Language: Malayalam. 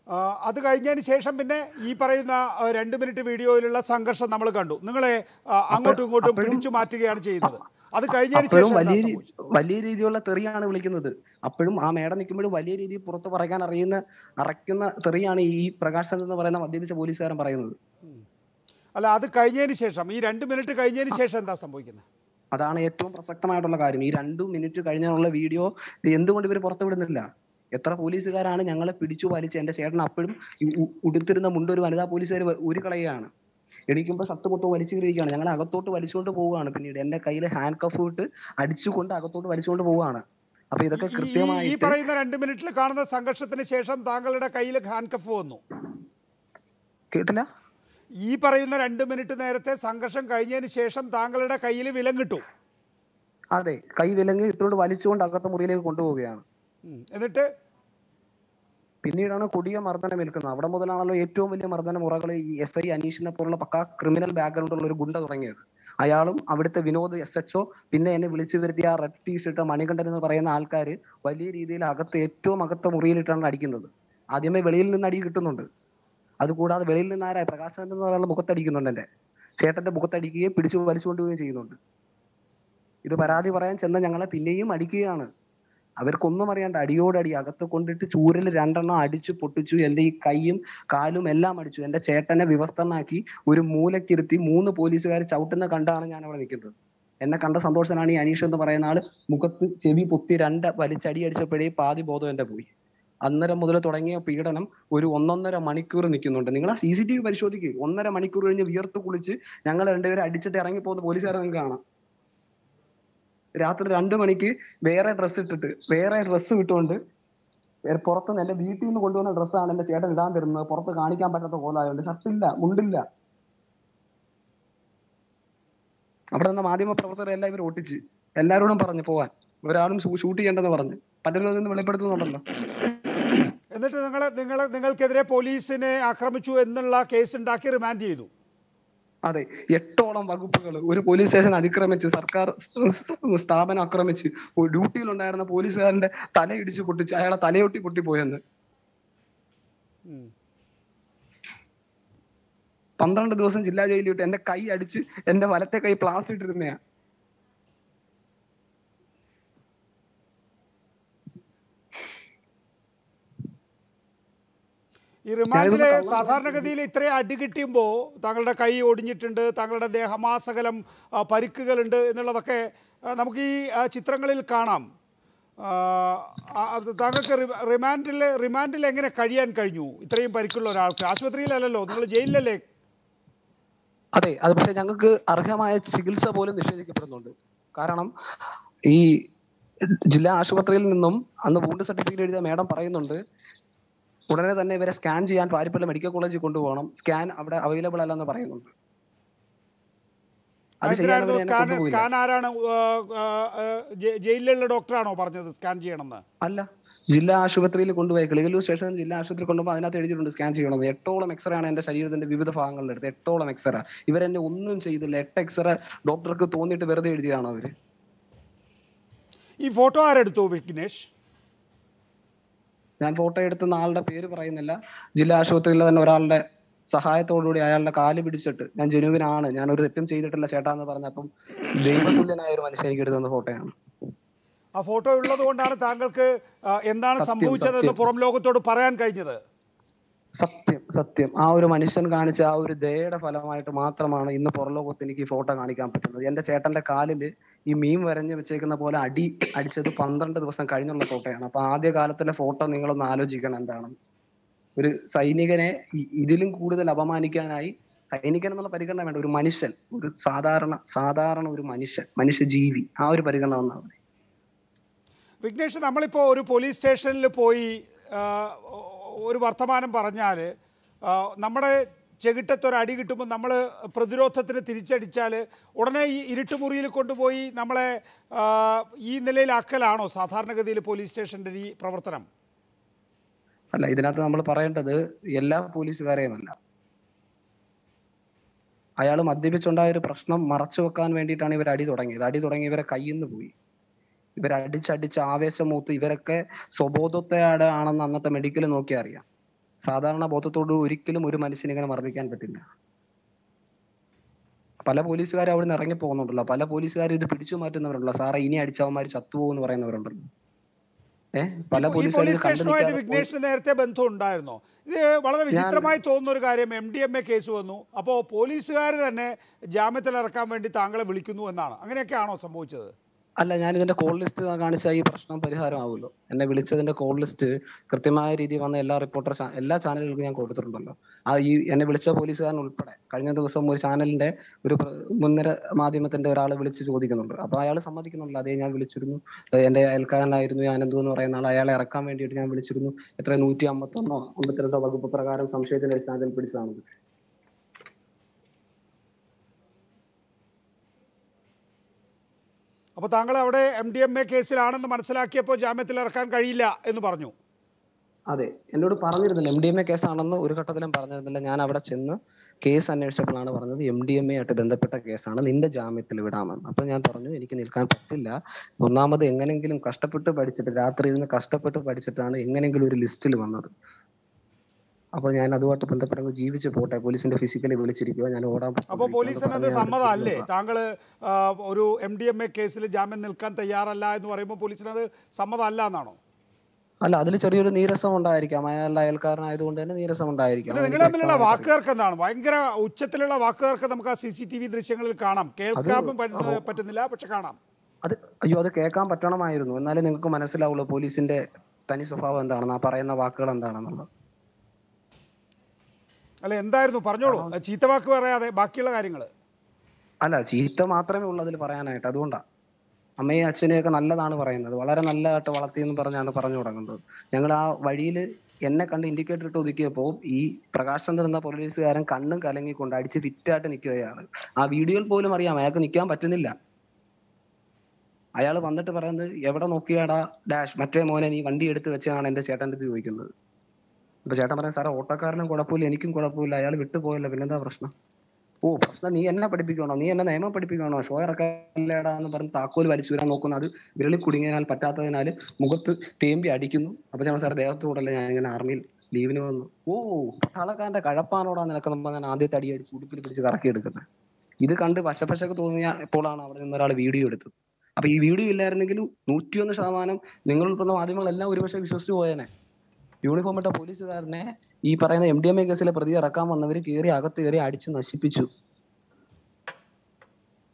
ആ, അത് കഴിഞ്ഞതിന് ശേഷം പിന്നെ ഈ പറയുന്ന ആ, രണ്ട് മിനിറ്റ് വീഡിയോയിലുള്ള സംഘർഷം നമ്മൾ കണ്ടു നിങ്ങളെ ആ, അങ്ങോട്ടും ഇങ്ങോട്ടും അപ്പോഴും- പിടിച്ചു മാറ്റുകയാണ് ചെയ്യുന്നത് അത് കഴിഞ്ഞതിന് അപ്പോഴും ശേഷം എന്താ വലിയ രീ- സംഭവിച്ചത്? വലിയ രീതിയിലുള്ള തെറിയാണ് വിളിക്കുന്നത് അപ്പോഴും ആ മേഡം നിൽക്കുമ്പോഴും വലിയ രീതിയിൽ പുറത്ത് പറയാൻ അറിയുന്ന അറയ്ക്കുന്ന തെറിയാണ് ഈ പ്രകാശൻ എന്ന് പറയുന്ന മദ്യപിച്ച പോലീസുകാരൻ പറയുന്നത് അല്ല അത് കഴിഞ്ഞതിന് ശേഷം ഈ രണ്ട് മിനിറ്റ് കഴിഞ്ഞതിന് ശേഷം എന്താ സംഭവിക്കുന്നത് അതാണ് ഏറ്റവും പ്രസക്തമായിട്ടുള്ള കാര്യം ഈ രണ്ടു മിനിറ്റ് കഴിഞ്ഞുള്ള വീഡിയോ എന്തുകൊണ്ട് ഇവർ പുറത്തുവിടുന്നില്ല എത്ര പോലീസുകാരാണ് ഞങ്ങളെ പിടിച്ചു വലിച്ച് എന്റെ ചേട്ടൻ അപ്പോഴും ഈ ഉ- ഉടുത്തിരുന്ന മുണ്ട് ഒരു വനിതാ പോലീസുകാർ ഒരു കളയുകയാണ് എണീക്കുമ്പോൾ ഷർട്ട് മൊത്തം വലിച്ചു കയറിയിരിക്കുകയാണ് ഞങ്ങളെ അകത്തോട്ട് വലിച്ചുകൊണ്ട് പോവുകയാണ് പിന്നീട് എന്റെ കയ്യിൽ ഹാൻഡ് കഫ് ഇട്ട് അടിച്ചുകൊണ്ട് അകത്തോട്ട് വലിച്ചുകൊണ്ട് പോവുകയാണ് അപ്പൊ ഇതൊക്കെ ഈ- ഈ- ഈ കൃത്യമായിട്ട് പറയുന്ന രണ്ട് മിനിറ്റിൽ കാണുന്ന സംഘർഷത്തിന് ശേഷം താങ്കളുടെ കയ്യിൽ ഹാൻഡ് കഫ് വന്നു കേട്ടില്ല ഈ പറയുന്ന രണ്ട് മിനിറ്റ് നേരത്തെ സംഘർഷം കഴിഞ്ഞതിന് ശേഷം താങ്കളുടെ കയ്യിൽ വിലങ്ങിട്ടു അതെ കൈ വിലങ്ങ് ഇട്ടുകൊണ്ട് വലിച്ചുകൊണ്ട് അകത്തെ മുറിയിലേക്ക് കൊണ്ടുപോവുകയാണ് ഉം. എന്നിട്ട് പിന്നീടാണ് കൊടിയ മർദ്ദനം ഏൽക്കുന്നത് അവിടെ മുതലാണല്ലോ ഏറ്റവും വലിയ മർദ്ദന മുറകൾ ഈ എസ് ഐ അനീഷിനെ പോലുള്ള പക്കാ ക്രിമിനൽ ബാക്ക്ഗ്രൗണ്ട് ഉള്ള ഒരു ഗുണ്ട തുടങ്ങിയത് അയാളും അവിടുത്തെ വിനോദ് എസ് എച്ച് ഒ പിന്നെ എന്നെ വിളിച്ചു വരുത്തിയ ആ റെഡ് ടീഷർട്ട് മണികണ്ഠൻ എന്ന് പറയുന്ന ആൾക്കാർ വലിയ രീതിയിൽ അകത്ത് ഏറ്റവും അകത്ത മുറിയിലിട്ടാണ് അടിക്കുന്നത് ആദ്യമേ വെളിയിൽ നിന്ന് അടി കിട്ടുന്നുണ്ട് അതുകൂടാതെ വെളിയിൽ നിന്ന് ആരാ പ്രകാശൻ എന്ന് പറയുന്ന മുഖത്തടിക്കുന്നുണ്ട് എന്റെ ചേട്ടന്റെ മുഖത്തടിക്കുകയും പിടിച്ചു വലിച്ചുകൊണ്ടുപോവുകയും ചെയ്യുന്നുണ്ട് ഇത് പരാതി പറയാൻ ചെന്ന ഞങ്ങളെ പിന്നെയും അടിക്കുകയാണ് അവർക്കൊന്നും അറിയാണ്ട് അടിയോടടി അകത്ത് കൊണ്ടിട്ട് ചൂരൽ രണ്ടെണ്ണം അടിച്ചു പൊട്ടിച്ചു എന്റെ ഈ കൈയും കാലും എല്ലാം അടിച്ചു എന്റെ ചേട്ടനെ വിവസ്തനാക്കി ഒരു മൂലക്കിരുത്തി മൂന്ന് പോലീസുകാർ ചവിട്ടുന്ന കണ്ടാണ് ഞാൻ അവിടെ നിൽക്കുന്നത് എന്നെ കണ്ട സന്തോഷനാണ് ഈ അനീഷ് എന്ന് പറയുന്ന ആള് മുഖത്ത് ചെവി പൊത്തി രണ്ട് വലിച്ചടി അടിച്ചപ്പോഴേ പാതി ബോധം എന്റെ പോയി അന്നേരം മുതൽ തുടങ്ങിയ പീഡനം ഒരു ഒന്നൊന്നര മണിക്കൂർ നിൽക്കുന്നുണ്ട് നിങ്ങൾ ആ സി സി ടി വി പരിശോധിക്കുക ഒന്നര മണിക്കൂർ കഴിഞ്ഞ് വിയർത്ത് കുളിച്ച് ഞങ്ങൾ രണ്ടുപേരും അടിച്ചിട്ട് ഇറങ്ങി പോകുന്ന പോലീസുകാരെ നിങ്ങൾക്ക് കാണാം രാത്രി രണ്ടു മണിക്ക് വേറെ ഡ്രസ്സ് ഇട്ടിട്ട് വേറെ ഡ്രസ്സ് ഇട്ടുകൊണ്ട് വേറെ പുറത്തുനിന്ന് എന്റെ വീട്ടിൽ നിന്ന് കൊണ്ടുവന്ന ഡ്രസ്സാണ് എന്റെ ചേട്ടൻ ഇടാൻ തരുന്നത് പുറത്ത് കാണിക്കാൻ പറ്റാത്ത കോലായതുകൊണ്ട് ഷർട്ടില്ല മുണ്ടില്ല അവിടെ നിന്ന് മാധ്യമ പ്രവർത്തകർ എല്ലാവരും ഒട്ടിച്ച് എല്ലാവരോടും പറഞ്ഞു പോവാൻ ഒരാളും ഷൂട്ട് ചെയ്യേണ്ടെന്ന് പറഞ്ഞു പലരും നിന്ന് വെളിപ്പെടുത്തുന്നുണ്ടല്ലോ എന്നിട്ട് നിങ്ങൾ നിങ്ങൾ നിങ്ങൾക്കെതിരെ പോലീസിനെ ആക്രമിച്ചു എന്നുള്ള കേസ് ഉണ്ടാക്കി റിമാൻഡ് ചെയ്തു അതെ എട്ടോളം വകുപ്പുകൾ ഒരു പോലീസ് സ്റ്റേഷൻ അതിക്രമിച്ച് സർക്കാർ സ്ഥാപനം ആക്രമിച്ച് ഡ്യൂട്ടിയിൽ ഉണ്ടായിരുന്ന പോലീസുകാരന്റെ തല ഇടിച്ച് പൊട്ടിച്ച് അയാളെ തലയൊട്ടി പൊട്ടിപ്പോയെന്ന് ഉം. പന്ത്രണ്ട് ദിവസം ജില്ലാ ജയിലിൽ വിട്ട് എന്റെ കൈ അടിച്ച് എന്റെ വലത്തെ കൈ പ്ലാസ്റ്റർ ഇട്ടിരുന്നയാ ഈ റിമാൻഡിലെ കള്ളം സാധാരണഗതിയിൽ ഇത്രയും അടി കിട്ടിയുമ്പോൾ താങ്കളുടെ കൈ ഒടിഞ്ഞിട്ടുണ്ട് താങ്കളുടെ ദേഹമാസകലം ആ, പരിക്കുകളുണ്ട് എന്നുള്ളതൊക്കെ ആ, നമുക്ക് ഈ ആ, ചിത്രങ്ങളിൽ കാണാം ആ, ആ, അത് താങ്കൾക്ക് റി- റിമാൻഡിൽ റിമാൻഡിൽ എങ്ങനെ കഴിയാൻ കഴിഞ്ഞു ഇത്രയും പരിക്കുള്ള ഒരാൾക്ക് ആശുപത്രിയിലല്ലല്ലോ നിങ്ങൾ ജയിലിലല്ലേ അതെ അത് പക്ഷെ ഞങ്ങൾക്ക് അർഹമായ ചികിത്സ പോലും നിഷേധിക്കപ്പെടുന്നുണ്ട് കാരണം ഈ ജില്ലാ ആശുപത്രിയിൽ നിന്നും അന്ന് വൂണ്ട് സർട്ടിഫിക്കറ്റ് എഴുതിയ മേഡം പറയുന്നുണ്ട് ഉടനെ തന്നെ ഇവരെ സ്കാൻ ചെയ്യാൻ പാരിപ്പള്ളി മെഡിക്കൽ കോളേജിൽ കൊണ്ടുപോകണം സ്കാൻ അവിടെ അവൈലബിൾ അല്ലെന്ന് പറയുന്നുണ്ട് അത് ചെയ്യാൻ എന്തിനായിരുന്നു അവര് എന്നെ സ്കാൻ കൊണ്ടുപോയില്ല. സ്കാൻ ആരാണ് ആ, ആ, ആ, ജെ- ജയിലിലുള്ള ഡോക്ടറാണോ പറഞ്ഞത് സ്കാൻ ചെയ്യണമെന്ന് അല്ല ജില്ലാ ആശുപത്രിയിൽ കൊണ്ടുപോയി കിളികല്ലൂർ സ്റ്റേഷനിൽ ജില്ലാ ആശുപത്രി കൊണ്ടുപോയി അതിനകത്ത് എഴുതിയിട്ടുണ്ട് സ്കാൻ ചെയ്യണമെന്ന് എട്ടോളം എക്സ്റേ ആണ് എന്റെ ശരീരത്തിന്റെ വിവിധ ഭാഗങ്ങളിൽ എടുത്തത് എട്ടോളം എക്സ്റേ ഇവരെന്നെ ഒന്നും ചെയ്തില്ല എട്ട് എക്സ്റേ ഡോക്ടർക്ക് തോന്നിയിട്ട് വെറുതെ എഴുതിയാണ് അവര് ഈ ഫോട്ടോ ആരെടുത്തു വിഘ്നേഷ് ഞാൻ ഫോട്ടോ എടുത്തുന്ന ആളുടെ പേര് പറയുന്നില്ല ജില്ലാ ആശുപത്രിയിലെ തന്നെ ഒരാളുടെ സഹായത്തോടുകൂടി അയാളുടെ കാല് പിടിച്ചിട്ട് ഞാൻ ജനുവിനാണ് ഞാൻ ഒരു തെറ്റും ചെയ്തിട്ടില്ല ചേട്ടാ എന്ന് പറഞ്ഞപ്പം ദൈവതുല്യനായ ഒരു മനുഷ്യൻ എനിക്ക് എടുത്തുന്ന ഫോട്ടോയാണ് ആ ഫോട്ടോ ഉള്ളത് കൊണ്ടാണ് താങ്കൾക്ക് ആ, എന്താണ് സത്യം, സംഭവിച്ചതെന്ന് സത്യം. പുറം ലോകത്തോട് പറയാൻ കഴിഞ്ഞത് സത്യം സത്യം ആ ഒരു മനുഷ്യൻ കാണിച്ച ആ ഒരു ദയയുടെ ഫലമായിട്ട് മാത്രമാണ് ഇന്ന് പുറലോകത്ത് എനിക്ക് ഈ ഫോട്ടോ കാണിക്കാൻ പറ്റുന്നത് എന്റെ ചേട്ടന്റെ കാലില് ഈ മീൻ വരഞ്ഞു വെച്ചേക്കുന്ന പോലെ അടി അടിച്ചത് പന്ത്രണ്ട് ദിവസം കഴിഞ്ഞുള്ള ഫോട്ടോയാണ് അപ്പൊ ആദ്യ കാലത്തിലെ ഫോട്ടോ നിങ്ങളൊന്ന് ആലോചിക്കണം എന്താണ് ഒരു സൈനികനെ ഇ- ഇതിലും കൂടുതൽ അപമാനിക്കാനായി സൈനികൻ എന്നുള്ള പരിഗണന വേണ്ട ഒരു മനുഷ്യൻ ഒരു സാധാരണ സാധാരണ ഒരു മനുഷ്യൻ മനുഷ്യ ജീവി ആ ഒരു പരിഗണന തന്നാണ് വിഘ്നേഷ് നമ്മളിപ്പോൾ ഒരു പോലീസ് സ്റ്റേഷനിൽ പോയി ആ, ഒരു വർത്തമാനം പറഞ്ഞാൽ ആ, നമ്മുടെ ചെകിട്ടത്തൊരു അടി കിട്ടുമ്പോൾ നമ്മൾ പ്രതിരോധത്തിന് തിരിച്ചടിച്ചാൽ ഉടനെ ഈ ഇരുട്ടുമുറിയിൽ കൊണ്ടുപോയി നമ്മളെ ആ, ഈ നിലയിലാക്കലാണോ സാധാരണഗതിയിൽ പോലീസ് സ്റ്റേഷൻ്റെ ഈ പ്രവർത്തനം അല്ല ഇതിനകത്ത് നമ്മൾ പറയേണ്ടത് എല്ലാ പോലീസുകാരെയും അല്ല അയാൾ മദ്യപിച്ചുണ്ടായ ഒരു പ്രശ്നം മറച്ചു വെക്കാൻ വേണ്ടിയിട്ടാണ് ഇവർ അടി തുടങ്ങിയത് അടി തുടങ്ങി ഇവരെ കയ്യിൽ നിന്ന് പോയി ഇവർ അടിച്ചടിച്ച് ആവേശം മൂത്ത് ഇവരൊക്കെ സ്വബോധത്തോടെ ആണെന്ന് അന്നത്തെ മെഡിക്കൽ നോക്കി അറിയാം സാധാരണ ബോധത്തോട് ഒരിക്കലും ഒരു മനുഷ്യനെ ഇങ്ങനെ മർദ്ദിക്കാൻ പറ്റില്ല പല പോലീസുകാരും അവിടെ നിന്ന് ഇറങ്ങി പോകുന്നുണ്ടല്ലോ പല പോലീസുകാരും ഇത് പിടിച്ചു മാറ്റുന്നവരുണ്ടല്ലോ സാറേ ഇനി അടിച്ചവന്മാർ ചത്തുപോകും പറയുന്നവരുണ്ടല്ലോ ഏഹ് പല ഈ പോലീസുകാരും പോലീസ് ഇത് കണ്ടു സ്റ്റേഷനുമായിട്ട് നിൽക്കാതെ പോയി- വിഘ്നേഷിന് നേരത്തെ ബന്ധം ഉണ്ടായിരുന്നോ ഇത് വളരെ വിചിത്രമായി തോന്നുന്ന ഒരു കാര്യം M D M A case വന്നു അപ്പോൾ പോലീസുകാർ തന്നെ ജാമ്യത്തിൽ ഇറക്കാൻ വേണ്ടി താങ്കളെ വിളിക്കുന്നു എന്നാണ് അങ്ങനെയൊക്കെയാണോ സംഭവിച്ചത് അല്ല ഞാൻ ഇതിന്റെ കോൾ ലിസ്റ്റ് കാണിച്ചാൽ ഈ പ്രശ്നം പരിഹാരമാവുമല്ലോ എന്നെ വിളിച്ചതിന്റെ കോൾ ലിസ്റ്റ് കൃത്യമായ രീതിയിൽ വന്ന എല്ലാ റിപ്പോർട്ടർ എല്ലാ ചാനലുകൾക്കും ഞാൻ കൊടുത്തിട്ടുണ്ടല്ലോ ആ ഈ എന്നെ വിളിച്ച പോലീസുകാരൻ ഉൾപ്പെടെ കഴിഞ്ഞ ദിവസം ഒരു ചാനലിന്റെ ഒരു പ്ര- മുൻനിര മാധ്യമത്തിന്റെ ഒരാൾ വിളിച്ച് ചോദിക്കുന്നുണ്ട് അപ്പൊ അയാൾ സമ്മതിക്കുന്നുണ്ട് അതേ ഞാൻ വിളിച്ചിരുന്നു ഏഹ് എന്റെ അയൽക്കാരനായിരുന്നു ആനന്ദു എന്ന് പറയുന്ന ആൾ അയാളെ ഇറക്കാൻ വേണ്ടിയിട്ട് ഞാൻ വിളിച്ചിരുന്നു എത്ര നൂറ്റി അമ്പത്തൊന്നോ അമ്പത്തിരണ്ടോ വകുപ്പ് പ്രകാരം സംശയത്തിന്റെ അടിസ്ഥാനത്തിൽ പിടിച്ചതാണ് അപ്പോൾ താങ്കൾ അവിടെ എം ഡി എം എ കേസിലാണെന്ന് മനസ്സിലാക്കിയപ്പോൾ ജാമ്യത്തിൽ ഇറക്കാൻ കഴിയില്ല എന്ന് പറഞ്ഞു അതെ എന്നോട് പറഞ്ഞിരുന്നില്ല എം ഡി എം എ കേസാണെന്ന് ഒരു ഘട്ടത്തിലും പറഞ്ഞിരുന്നില്ല ഞാൻ അവിടെ ചെന്ന് കേസ് അന്വേഷിച്ചപ്പോഴാണ് പറഞ്ഞത് എം ഡി എം എ ആയിട്ട് ബന്ധപ്പെട്ട കേസാണ് നിന്റെ ജാമ്യത്തിൽ വിടാമെന്ന് അപ്പൊ ഞാൻ പറഞ്ഞു എനിക്ക് നിൽക്കാൻ പറ്റില്ല ഒന്നാമത് എങ്ങനെങ്കിലും കഷ്ടപ്പെട്ട് പഠിച്ചിട്ട് രാത്രി ഇരുന്ന് കഷ്ടപ്പെട്ട് പഠിച്ചിട്ടാണ് എങ്ങനെങ്കിലും ഒരു ലിസ്റ്റിൽ വന്നത് അപ്പൊ ഞാൻ അതുമായിട്ട് ബന്ധപ്പെട്ടങ്ങ് ജീവിച്ച് പോട്ടെ പോലീസിന്റെ ഫിസിക്കലി വിളിച്ചിരിക്കുക ഞാൻ ഓടാൻ അപ്പോൾ പോലീസിന് അത് സമ്മതമല്ലേ താങ്കൾ ആ, ഒരു എം ഡി എം എ കേസിൽ ജാമ്യം നിൽക്കാൻ തയ്യാറല്ല എന്ന് പറയുമ്പോൾ പോലീസിന് അത് സമ്മതമല്ല എന്നാണോ അല്ല അതിൽ ചെറിയൊരു നീരസം ഉണ്ടായിരിക്കാം അയാളുടെ അയൽക്കാരനായതുകൊണ്ട് തന്നെ നീരസം ഉണ്ടായിരിക്കാം പിന്നെ നിങ്ങൾ തമ്മിലുള്ള വാക്കുകൾക്ക് എന്താണ് ഭയങ്കര ഉച്ചത്തിലുള്ള വാക്കുകൾക്ക് നമുക്ക് ആ സി സി ടി വി ദൃശ്യങ്ങളിൽ കാണാം കേൾക്കാൻ പറ്റുന്ന- പറ്റുന്നില്ല പക്ഷെ കാണാം അത് അയ്യോ അത് കേൾക്കാൻ പറ്റണമായിരുന്നു എന്നാലേ നിങ്ങൾക്ക് മനസ്സിലാവുള്ളൂ പോലീസിന്റെ തനി സ്വഭാവം എന്താണെന്ന് ആ പറയുന്ന വാക്കുകൾ എന്താണെന്നുള്ളത് അല്ല എന്തായിരുന്നു പറഞ്ഞോളൂ ചീത്ത വാക്ക് പറയാതെ ബാക്കിയുള്ള കാര്യങ്ങൾ അല്ല ചീത്ത മാത്രമേ ഉള്ളൂ അതിൽ പറയാനായിട്ട് അതുകൊണ്ടാ അമ്മയും അച്ഛനെയൊക്കെ നല്ലതാണ് പറയുന്നത് വളരെ നല്ലതായിട്ട് വളർത്തി എന്ന് പറഞ്ഞാണ് പറഞ്ഞു തുടങ്ങുന്നത് ഞങ്ങൾ ആ വഴിയിൽ എന്നെ കണ്ട് ഇൻഡിക്കേറ്റർ ഇട്ട് ഒതുക്കിയപ്പോൾ ഈ പ്രകാശ് ചന്ദ്രൻ എന്ന പോലീസുകാരൻ കണ്ണും കലങ്ങിക്കൊണ്ട് അടിച്ച് ഫിറ്റായിട്ട് നിൽക്കുകയാണ് ആ വീഡിയോയിൽ പോലും അറിയാം അയാൾക്ക് നിൽക്കാൻ പറ്റുന്നില്ല അയാൾ വന്നിട്ട് പറയുന്നത് എവിടെ നോക്കിയാടാ ഡാഷ് മറ്റേ മോനെ നീ വണ്ടി എടുത്ത് വെച്ചാണ് എന്റെ ചേട്ടൻ്റെ അടുത്ത് ചോദിക്കുന്നത് അപ്പൊ ചേട്ടൻ പറയാം സാറേ ഓട്ടോക്കാരനും കുഴപ്പമില്ല എനിക്കും കുഴപ്പമില്ല അയാൾ വിട്ടുപോയല്ലോ പിന്നെന്താ പ്രശ്നം ഓ പ്രശ്നം നീ എന്നെ പഠിപ്പിക്കണോ നീ എന്നെ നിയമം പഠിപ്പിക്കണോ ഷോ ഇറക്കല്ലേടാ എന്ന് പറഞ്ഞ് താക്കോൽ വലിച്ചു വരാൻ നോക്കുന്നു അത് വിരളിൽ കുടുങ്ങിയാൽ പറ്റാത്തതിനാൽ മുഖത്ത് തേമ്പി അടിക്കുന്നു അപ്പൊ ഞാൻ സാർ ദേഹത്തോടല്ല ഞാൻ ഇങ്ങനെ ആർമിയിൽ ലീവിന് വന്നു ഓ പട്ടാളക്കാരന്റെ കഴപ്പാണോടാ നിനക്കെന്ന് ഞാൻ ആദ്യത്തെ അടി അടിച്ച് ഉടുപ്പിൽ പിടിച്ച് കറക്കി എടുക്കുന്നത് ഇത് കണ്ട് വശപ്പശക്ക് തോന്നിയപ്പോഴാണ് അവിടെ നിന്ന് ഒരാൾ വീഡിയോ എടുത്തത് അപ്പൊ ഈ വീഡിയോ ഇല്ലായിരുന്നെങ്കിൽ നൂറ്റിയൊന്ന് ശതമാനം നിങ്ങൾ ഉൾപ്പെടുന്ന മാധ്യമങ്ങളെല്ലാം ഒരുപക്ഷെ വിശ്വസിച്ചു പോയേനെ യൂണിഫോം ഇട്ട പോലീസുകാരനെ ഈ പറയുന്ന എം ഡി എം എ കേസിലെ പ്രതി ഇറക്കാൻ വന്നവർ കയറി അകത്ത് കയറി അടിച്ച് നശിപ്പിച്ചു